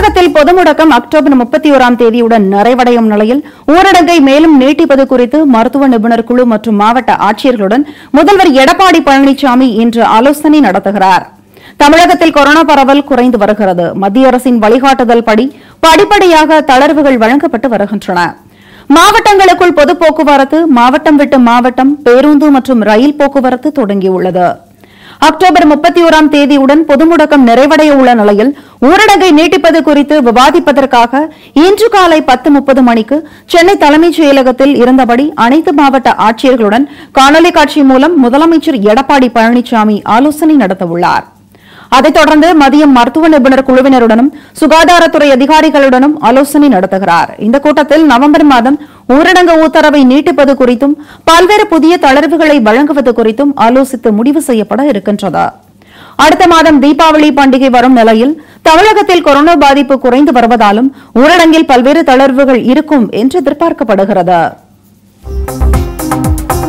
தமிழகத்தில் பொது முடக்கம் அக்டோபர் முப்பத்தி ஓராம் தேதியுடன் நிறைவடையும் நிலையில் ஊரடங்கை மேலும் நீட்டிப்பது குறித்து மருத்துவ நிபுணர் குழு மற்றும் மாவட்ட ஆட்சியர்களுடன் முதல்வர் எடப்பாடி பழனிசாமி இன்று ஆலோசனை நடத்துகிறார் தமிழகத்தில் கொரோனா பரவல் குறைந்து வருகிறது மத்திய அரசின் வழிகாட்டுதல் படி படிப்படியாக தளர்வுகள் வழங்கப்பட்டு வருகின்றன மாவட்டங்களுக்குள் பொது போக்குவரத்து மாவட்டம் விட்டு மாவட்டம் பேருந்து மற்றும் ரயில் போக்குவரத்து தொடங்கியுள்ளது அக்டோபர் முப்பத்தி ஓராம் தேதியுடன் பொது முடக்கம் நிறைவடைய உள்ள நிலையில் ஊரடங்கை நீட்டிப்பது குறித்து விவாதிப்பதற்காக இன்று காலை பத்து முப்பது மணிக்கு சென்னை தலைமைச் செயலகத்தில் இருந்தபடி அனைத்து மாவட்ட ஆட்சியர்களுடன் காணொலி காட்சி மூலம் முதலமைச்சர் எடப்பாடி பழனிசாமி ஆலோசனை நடத்தவுள்ளார் அதைத் தொடர்ந்து மதியம் மருத்துவ நிபுணர் குழுவினருடனும் சுகாதாரத்துறை அதிகாரிகளுடனும் ஆலோசனை நடத்துகிறார் இந்த கூட்டத்தில் நவம்பர் மாதம் ஊரடங்கு உத்தரவை நீட்டிப்பது குறித்தும் பல்வேறு புதிய தளர்வுகளை வழங்குவது குறித்தும் ஆலோசித்து முடிவு செய்யப்பட இருக்கின்றது அடுத்த மாதம் தீபாவளி பண்டிகை வரும் நிலையில் தமிழகத்தில் கொரோனா பாதிப்பு குறைந்து வருவதாலும் ஊரடங்கில் பல்வேறு தளர்வுகள் இருக்கும் என்று எதிர்பார்க்கப்படுகிறது